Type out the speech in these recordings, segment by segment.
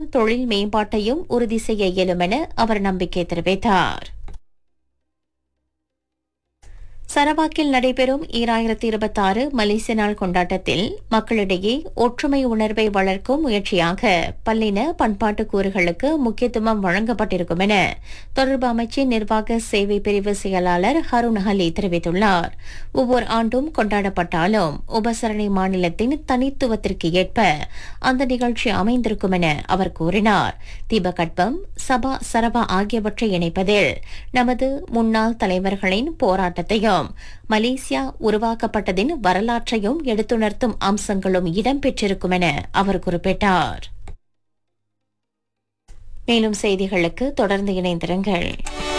தொழில் மேம்பாட்டையும் உறுதி செய்ய இயலும் என அவர் நம்பிக்கை தெரிவித்தார் சரவாக்கில் நடைபெறும் ஈராயிரத்தி இருபத்தாறு மலேசிய நாள் கொண்டாட்டத்தில் மக்களிடையே ஒற்றுமை உணர்வை வளர்க்கும் முயற்சியாக பல்லின பண்பாட்டு கூறுகளுக்கு முக்கியத்துவம் வழங்கப்பட்டிருக்கும் என தொடர்பு அமைச்சின் நிர்வாக சேவை பிரிவு செயலாளர் ஹருண் அலி தெரிவித்துள்ளார் ஒவ்வொரு ஆண்டும் கொண்டாடப்பட்டாலும் உபசரணை மாநிலத்தின் தனித்துவத்திற்கு ஏற்ப அந்த நிகழ்ச்சி அமைந்திருக்கும் என அவர் கூறினார் தீபகற்பம் சபா சரபா ஆகியவற்றை இணைப்பதில் நமது முன்னாள் தலைவர்களின் போராட்டத்தையும் மலேசியா உருவாக்கப்பட்டதின் வரலாற்றையும் எடுத்துணர்த்தும் அம்சங்களும் இடம்பெற்றிருக்கும் என அவர் குறிப்பிட்டார் மேலும் செய்திகளுக்கு தொடர்ந்து இணைந்திருங்கள்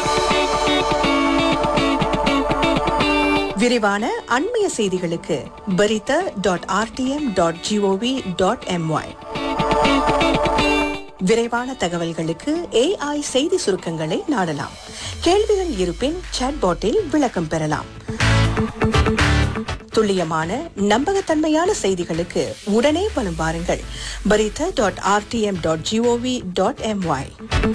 விரிவான அண்மைய செய்திகளுக்கு Berita dot RTM dot gov dot my விரைவான தகவல்களுக்கு ஏஐ செய்தி சுருக்கங்களை நாடலாம் கேள்விகள் இருப்பின் சாட்பாட்டில் விளக்கம் பெறலாம் துல்லியமான நம்பகத்தன்மையான செய்திகளுக்கு உடனே வலம் வாருங்கள் Berita dot RTM dot gov dot my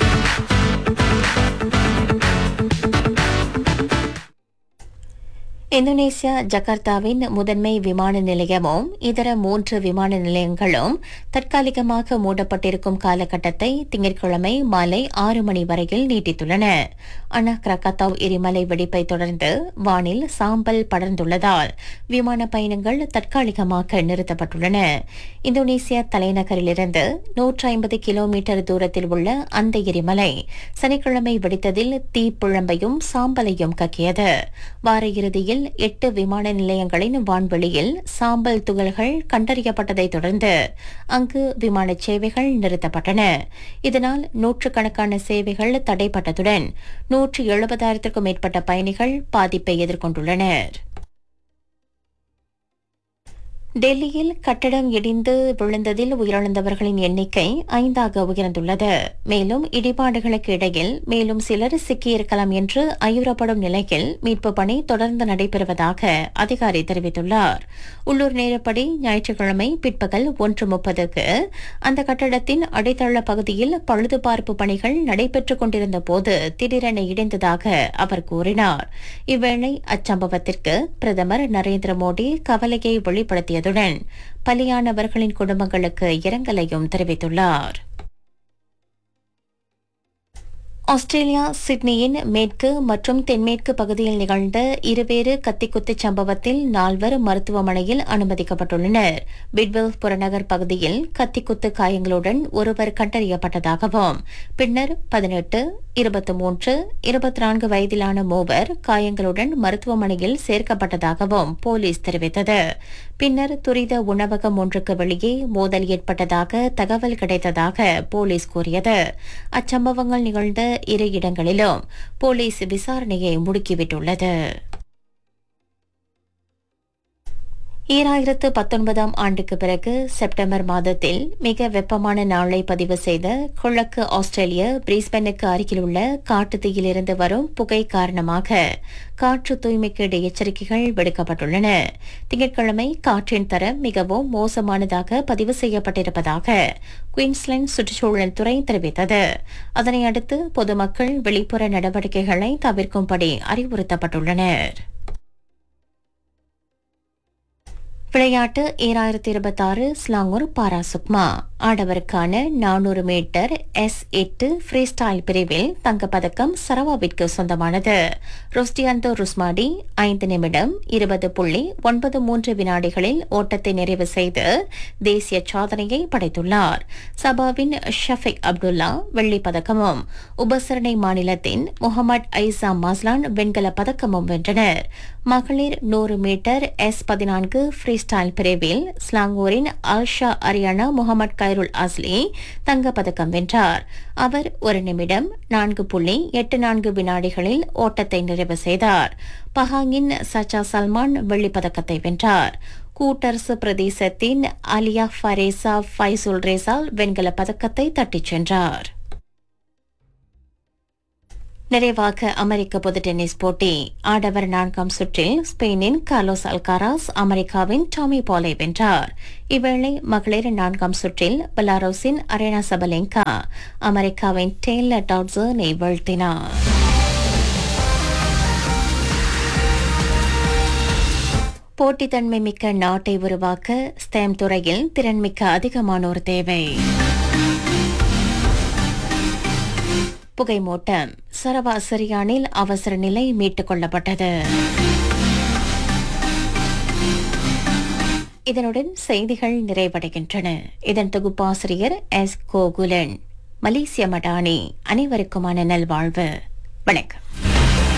Indonesia ஜகார்த்தாவின் முதன்மை விமான நிலையமும் இதர மூன்று விமான நிலையங்களும் தற்காலிகமாக மூடப்பட்டிருக்கும் காலகட்டத்தை திங்கட்கிழமை மாலை ஆறு மணி வரையில் நீட்டித்துள்ளன அனா கிரகாத்தாவ் எரிமலை வெடிப்பை தொடர்ந்து வானில் சாம்பல் படர்ந்துள்ளதால் விமான பயணங்கள் தற்காலிகமாக நிறுத்தப்பட்டுள்ளன இந்தோனேசியா தலைநகரிலிருந்து நூற்றி ஐம்பது கிலோமீட்டர் தூரத்தில் உள்ள அந்த எரிமலை சனிக்கிழமை வெடித்ததில் தீப்பிழம்பையும் சாம்பலையும் கக்கியது வார இறுதியில் எட்டு விமான நிலையங்களின் வான்வெளியில் சாம்பல் துகள்கள் கண்டறியப்பட்டதை தொடர்ந்து அங்கு விமான சேவைகள் நிறுத்தப்பட்டன இதனால் நூற்றுக்கணக்கான சேவைகள் தடைப்பட்டதுடன் நூற்று எழுபதாயிரத்திற்கும் மேற்பட்ட பயணிகள் பாதிப்பை எதிர்கொண்டுள்ளனர் டெல்லியில் கட்டடம் இடிந்து விழுந்ததில் உயிரிழந்தவர்களின் எண்ணிக்கை ஐந்தாக உயர்ந்துள்ளது மேலும் இடிபாடுகளுக்கு இடையில் மேலும் சிலர் சிக்கியிருக்கலாம் என்று ஐயுறப்படும் நிலையில் மீட்பு பணி தொடர்ந்து நடைபெறுவதாக அதிகாரி தெரிவித்துள்ளார் உள்ளூர் நேரப்படி ஞாயிற்றுக்கிழமை பிற்பகல் ஒன்று முப்பதுக்கு அந்த கட்டடத்தின் அடித்தள பகுதியில் பழுதுபார்ப்பு பணிகள் நடைபெற்றுக் கொண்டிருந்த போது திடீரென இடிந்ததாக அவர் கூறினார் இவ்வேளை அச்சம்பவத்திற்கு பிரதமர் நரேந்திர மோடி கவலையை வெளிப்படுத்தியதுடன் பலியானவர்களின் குடும்பங்களுக்கு இரங்கலையும் தெரிவித்துள்ளார் ஆஸ்திரேலியா சிட்னியின் மேற்கு மற்றும் தென்மேற்கு பகுதியில் நிகழ்ந்த இருவேறு கத்திக்குத்துச் சம்பவத்தில் நால்வர் மருத்துவமனையில் அனுமதிக்கப்பட்டுள்ளனர் பிட்வெல் புறநகர் பகுதியில் கத்திக்குத்து காயங்களுடன் ஒருவர் கண்டறியப்பட்டதாகவும் பின்னர் பதினெட்டு இருபத்தி மூன்று இருபத்தி நான்கு வயதிலான மூவர் காயங்களுடன் மருத்துவமனையில் சேர்க்கப்பட்டதாகவும் போலீஸ் தெரிவித்தது பின்னர் துரித உணவகம் ஒன்றுக்கு வெளியே மோதல் ஏற்பட்டதாக தகவல் கிடைத்ததாக போலீஸ் கூறியது அச்சம்பவங்கள் நிகழ்ந்த இரு இடங்களிலும் போலீஸ் விசாரணையை முடுக்கிவிட்டுள்ளது ஈராயிரத்து பத்தொன்பதாம் ஆண்டுக்கு பிறகு செப்டம்பர் மாதத்தில் மிக வெப்பமான நாளை பதிவு செய்த கிழக்கு ஆஸ்திரேலிய பிரிஸ்பனுக்கு அருகிலுள்ள காட்டுத்தீயிலிருந்து வரும் புகை காரணமாக காற்று தூய்மைக்கேடு எச்சரிக்கைகள் விடுக்கப்பட்டுள்ளன திங்கட்கிழமை காற்றின் தரம் மிகவும் மோசமானதாக பதிவு செய்யப்பட்டிருப்பதாக குயின்ஸ்லாந்து சுற்றுச்சூழல் துறை தெரிவித்தது அதனை அடுத்து பொதுமக்கள் வெளிப்புற நடவடிக்கைகளை தவிர்க்கும்படி அறிவுறுத்தப்பட்டுள்ளனர் விளையாட்டு ஈராயிரத்தி இருபத்தாறு ஸ்லாங்கூர் பாராசுக்மா ஆடவருக்கான நானூறு மீட்டர் எஸ் எட்டு ஃப்ரீ ஸ்டைல் பிரிவில் தங்கப்பதக்கம் சரவாவிற்கு சொந்தமானது ருஸ்டியாந்தோ ருஸ்மாடி ஐந்து நிமிடம் இருபது புள்ளி ஒன்பது மூன்று வினாடிகளில் ஓட்டத்தை நிறைவு செய்து தேசிய சாதனையை படைத்துள்ளார் சபாவின் ஷஃபிக் அப்துல்லா வெள்ளிப் பதக்கமும் உபசரணை மாநிலத்தின் முகமது ஐசா மாஸ்லான் வெண்கலப் பதக்கமும் வென்றனர் மகளிர் நூறு மீட்டர் எஸ் பதினான்கு ஃப்ரீ ஸ்டைல் பிரிவில் ஸ்லாங்கூரின் ஆல்ஷா அரியானா முகமது கைருல் அஸ்லி தங்கப்பதக்கம் வென்றார் அவர் ஒரு நிமிடம் நான்கு புள்ளி எட்டு நான்கு வினாடிகளில் ஓட்டத்தை நிறைவு செய்தார் பஹாங்கின் சச்சா சல்மான் வெள்ளிப் பதக்கத்தை வென்றார் கூட்டரசு பிரதேசத்தின் அலியா ஃபரேசா ஃபைசுல் ரேசால் வெண்கலப் பதக்கத்தை தட்டிச் சென்றார் நிறைவாக அமெரிக்க பொது டென்னிஸ் போட்டி ஆடவர் நான்காம் சுற்றில் ஸ்பெயினின் கார்லோஸ் அல்காராஸ் அமெரிக்காவின் டாமி பாலை வென்றார் இவ்வேளை மகளிர் நான்காம் சுற்றில் பெலாரோஸின் அரேனா சபலெங்கா அமெரிக்காவின் டெய்லர் டாட்ஸனை வீழ்த்தினார் போட்டித்தன்மை மிக்க நாட்டை உருவாக்க ஸ்டெம் துறையில் திறன்மிக்க அதிகமானோர் தேவை புகைமூட்டம் சரவா சிரியானில் அவசர நிலை மீட்டுக் கொள்ளப்பட்டது இதனுடன் செய்திகள் நிறைவடைகின்றன இதன் தொகுப்பாசிரியர் எஸ் கோகுலன் மலேசிய மடானி அனைவருக்குமான நல்வாழ்வு வணக்கம்